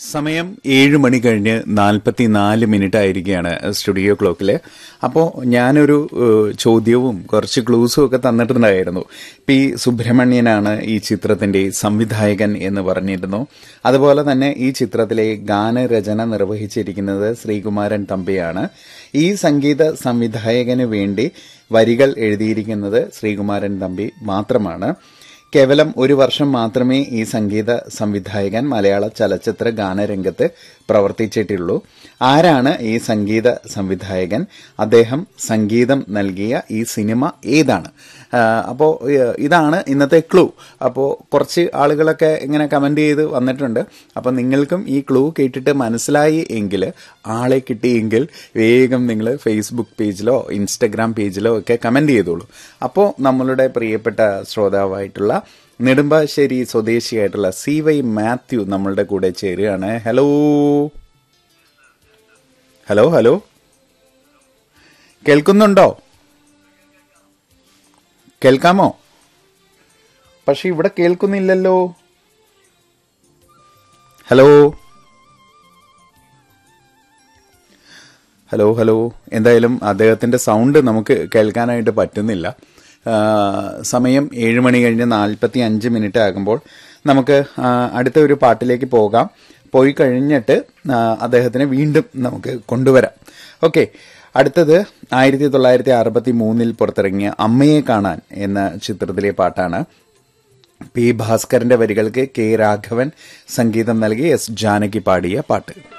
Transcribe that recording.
സമയം ഏഴ് മണി കഴിഞ്ഞ് നാൽപ്പത്തിനാല് മിനിറ്റ് ആയിരിക്കുകയാണ് സ്റ്റുഡിയോ ക്ലോക്കിൽ അപ്പോൾ ഞാനൊരു ഏഹ്, ചോദ്യവും കുറച്ച് ക്ലൂസും ഒക്കെ തന്നിട്ടുണ്ടായിരുന്നു പി സുബ്രഹ്മണ്യനാണ് ഈ ചിത്രത്തിന്റെ സംവിധായകൻ എന്ന് പറഞ്ഞിരുന്നു അതുപോലെ തന്നെ ഈ ചിത്രത്തിലെ ഗാനരചന നിർവഹിച്ചിരിക്കുന്നത് ശ്രീകുമാരൻ തമ്പിയാണ് ഈ സംഗീത സംവിധായകന് വേണ്ടി വരികൾ എഴുതിയിരിക്കുന്നത് ശ്രീകുമാരൻ തമ്പി മാത്രമാണ് കേവലം ഒരു വർഷം മാത്രമേ ഈ സംഗീത സംവിധായകൻ മലയാള ചലച്ചിത്ര ഗാനരംഗത്ത് പ്രവർത്തിച്ചിട്ടുള്ളൂ ആരാണ് ഈ സംഗീത സംവിധായകൻ അദ്ദേഹം സംഗീതം നൽകിയ ഈ സിനിമ ഏതാണ് അപ്പോൾ ഇതാണ് ഇന്നത്തെ ക്ലൂ അപ്പോൾ കുറച്ച് ആളുകളൊക്കെ ഇങ്ങനെ കമന്റ് ചെയ്ത് വന്നിട്ടുണ്ട് അപ്പോൾ നിങ്ങൾക്കും ഈ ക്ലൂ കേട്ടിട്ട് മനസ്സിലായി എങ്കിൽ ആളെ കിട്ടിയെങ്കിൽ വേഗം നിങ്ങൾ ഫേസ്ബുക്ക് പേജിലോ ഇൻസ്റ്റഗ്രാം പേജിലോ ഒക്കെ കമന്റ് ചെയ്തോളൂ അപ്പോൾ നമ്മളുടെ പ്രിയപ്പെട്ട ശ്രോതാവായിട്ടുള്ള നെടുമ്പാശ്ശേരി സ്വദേശിയായിട്ടുള്ള സി വൈ മാത്യു നമ്മളുടെ കൂടെ ചേരുകയാണ് ഹലോ ഹലോ ഹലോ കേൾക്കുന്നുണ്ടോ കേൾക്കാമോ പക്ഷെ ഇവിടെ കേൾക്കുന്നില്ലല്ലോ ഹലോ ഹലോ ഹലോ എന്തായാലും അദ്ദേഹത്തിന്റെ സൗണ്ട് നമുക്ക് കേൾക്കാനായിട്ട് പറ്റുന്നില്ല ആ, സമയം ഏഴ് മണി കഴിഞ്ഞ് നാൽപ്പത്തി അഞ്ച് മിനിറ്റ് ആകുമ്പോൾ നമുക്ക് ആ, അടുത്ത ഒരു പാട്ടിലേക്ക് പോകാം പോയി കഴിഞ്ഞിട്ട് ആ, അദ്ദേഹത്തിനെ വീണ്ടും നമുക്ക് കൊണ്ടുവരാം ഓക്കെ അടുത്തത് ആയിരത്തി തൊള്ളായിരത്തി അറുപത്തി മൂന്നിൽ പുറത്തിറങ്ങിയ അമ്മയെ കാണാൻ എന്ന ചിത്രത്തിലെ പാട്ടാണ് പി ഭാസ്കരന്റെ വരികൾക്ക് കെ രാഘവൻ സംഗീതം നൽകി എസ് ജാനകി പാടിയ പാട്ട്